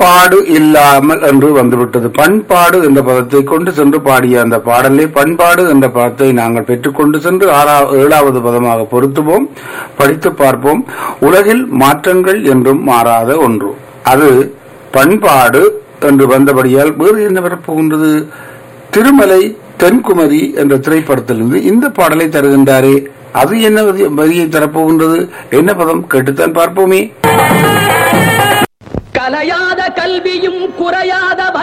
பண்பாடு இல்லாமல் என்று வந்துவிட்டது பண்பாடு என்ற பதத்தை கொண்டு சென்று பாடிய அந்த பாடலே பண்பாடு என்ற பதத்தை நாங்கள் பெற்றுக்கொண்டு சென்று ஆறா ஏழாவது பதமாக பொருத்துவோம் படித்து பார்ப்போம் உலகில் மாற்றங்கள் என்றும் மாறாத ஒன்று அது பண்பாடு என்று வந்தபடியால் வேறு என்ன வரப்போகின்றது திருமலை தென்குமரி என்ற திரைப்படத்திலிருந்து இந்த பாடலை தருகின்றாரே அது என்ன வரி- வரியை தரப்போகின்றது என்ன பதம் கேட்டுத்தான் பார்ப்போமே கலையாத கல்வியும் குறையாத